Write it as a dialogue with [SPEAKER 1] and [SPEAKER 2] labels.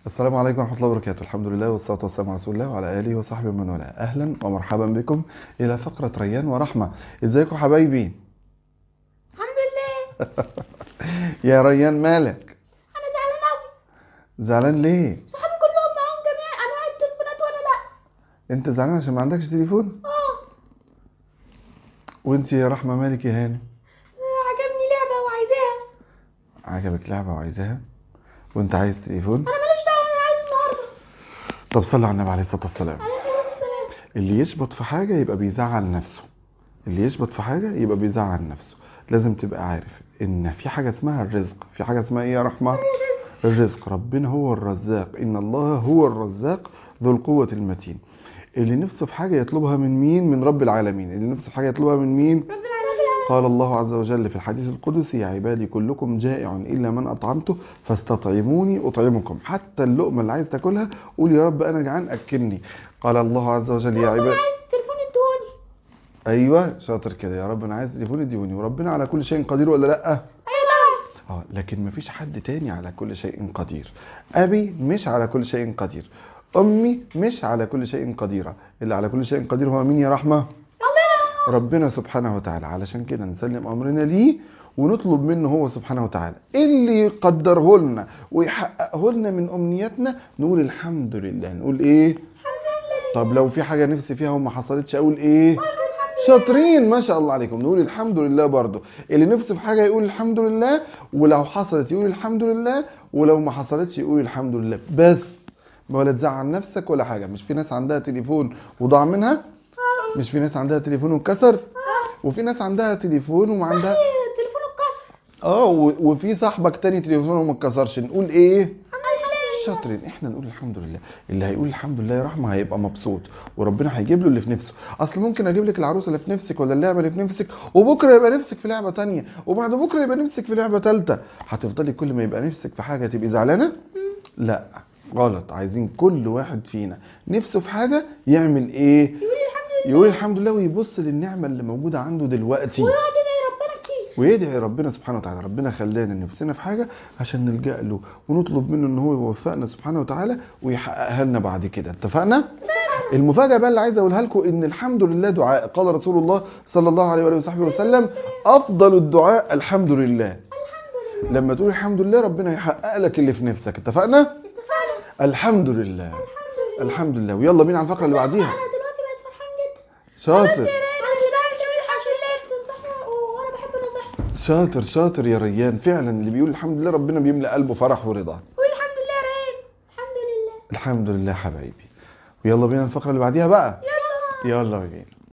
[SPEAKER 1] السلام عليكم ورحمة الله وبركاته الحمد لله والصلاة والسلام على رسول الله وعلى آله وصحبه ومن والاه أهلا ومرحبا بكم إلى فقرة ريان ورحمة إزيكم حبايبي
[SPEAKER 2] الحمد لله
[SPEAKER 1] يا ريان مالك
[SPEAKER 2] انا زعلان قوي
[SPEAKER 1] زعلان ليه
[SPEAKER 2] صحابي كلهم معاهم جميع انواع التليفونات وانا لا
[SPEAKER 1] انت زعلان عشان ما عندكش تليفون
[SPEAKER 2] اه
[SPEAKER 1] وانت يا رحمة مالك يا هاني
[SPEAKER 2] عجبني لعبه وعايزاها
[SPEAKER 1] عجبك لعبة وعايزاها وانت عايز تليفون
[SPEAKER 2] انا ماليش دعوه انا عايز النهارده
[SPEAKER 1] طب صلي على النبي عليه الصلاة والسلام
[SPEAKER 2] عليه الصلاه والسلام
[SPEAKER 1] اللي يشبط في حاجة يبقى بيزعل نفسه اللي يشبط في حاجة يبقى بيزعل نفسه لازم تبقى عارف ان في حاجة اسمها الرزق في حاجة اسمها ايه يا رحمة الرزق ربنا هو الرزاق ان الله هو الرزاق ذو القوة المتين اللي نفسه في حاجة يطلبها من مين من رب العالمين اللي نفسه في حاجة يطلبها من مين
[SPEAKER 2] رب العالمين
[SPEAKER 1] قال الله عز وجل في الحديث القدسي يا عبادي كلكم جائع إلا من أطعمته فاستطعموني أطعمكم حتى اللقمة اللي عايز تاكلها قول يا رب أنا جعان أكلني قال الله عز وجل يا
[SPEAKER 2] انا
[SPEAKER 1] عبادي
[SPEAKER 2] عايز تليفون ادوني
[SPEAKER 1] ايوه شاطر كده يا رب انا عايز تليفون اديوني وربنا على كل شيء قدير ولا لا
[SPEAKER 2] ايوه طبعا
[SPEAKER 1] اه لكن مفيش حد تاني على كل شيء قدير ابي مش على كل شيء قدير امي مش على كل شيء قديره اللي على كل شيء قدير هو مين يا رحمه
[SPEAKER 2] ربنا
[SPEAKER 1] ربنا سبحانه وتعالى علشان كده نسلم امرنا ليه ونطلب منه هو سبحانه وتعالى اللي يقدره لنا ويحققه لنا من امنياتنا نقول الحمد لله نقول ايه
[SPEAKER 2] الحمد لله
[SPEAKER 1] طب لو في حاجه نفسي فيها وما حصلتش اقول ايه
[SPEAKER 2] الحمد
[SPEAKER 1] شاطرين ما شاء الله عليكم نقول الحمد لله برضو اللي نفسه في حاجة يقول الحمد لله ولو حصلت يقول الحمد لله ولو ما حصلتش يقول الحمد لله بس ولا تزعل نفسك ولا حاجة مش في ناس عندها تليفون وضاع منها
[SPEAKER 2] آه.
[SPEAKER 1] مش في ناس عندها تليفون واتكسر
[SPEAKER 2] آه.
[SPEAKER 1] وفي ناس عندها تليفون وما عندها
[SPEAKER 2] التليفون اتكسر
[SPEAKER 1] اه و- وفي صاحبك تاني تليفونه ما اتكسرش نقول ايه
[SPEAKER 2] الحمد لله
[SPEAKER 1] شاطرين احنا نقول الحمد لله اللي هيقول الحمد لله يا رحمه هيبقى مبسوط وربنا هيجيب له اللي في نفسه اصل ممكن اجيب لك العروسه اللي في نفسك ولا اللعبه اللي في نفسك وبكره يبقى نفسك في لعبه تانية وبعد بكره يبقى نفسك في لعبه ثالثه هتفضلي كل ما يبقى نفسك في حاجه تبقي زعلانه لا غلط عايزين كل واحد فينا نفسه في حاجه يعمل ايه
[SPEAKER 2] يقول الحمد لله
[SPEAKER 1] يقول الحمد لله ويبص للنعمه اللي موجوده عنده دلوقتي
[SPEAKER 2] ويقعد يدعي ربنا كتير
[SPEAKER 1] ويدعي ربنا سبحانه وتعالى ربنا خلانا نفسنا في حاجة عشان نلجأ له ونطلب منه ان هو يوفقنا سبحانه وتعالى ويحققها لنا بعد كده اتفقنا المفاجأة بقى اللي عايز اقولها لكم ان الحمد لله دعاء قال رسول الله صلى الله عليه وآله وصحبه وسلم افضل الدعاء الحمد لله
[SPEAKER 2] الحمد لله
[SPEAKER 1] لما تقول الحمد لله ربنا يحقق لك اللي في نفسك اتفقنا
[SPEAKER 2] اتفقنا
[SPEAKER 1] الحمد لله
[SPEAKER 2] الحمد لله
[SPEAKER 1] الحمد لله ويلا بينا على الفقرة اللي بعديها
[SPEAKER 2] انا دلوقتي بقيت فرحان جدا
[SPEAKER 1] شاطر
[SPEAKER 2] انا مش بعمل شيء الحمد لله بتنصحني وانا بحب نصيحتك
[SPEAKER 1] شاطر شاطر يا ريان فعلا اللي بيقول الحمد لله ربنا بيملأ قلبه فرح ورضا
[SPEAKER 2] قول الحمد لله يا ريم الحمد لله
[SPEAKER 1] الحمد لله حبايبي ويلا بينا الفقرة اللي بعديها بقى
[SPEAKER 2] يلا
[SPEAKER 1] يلا بينا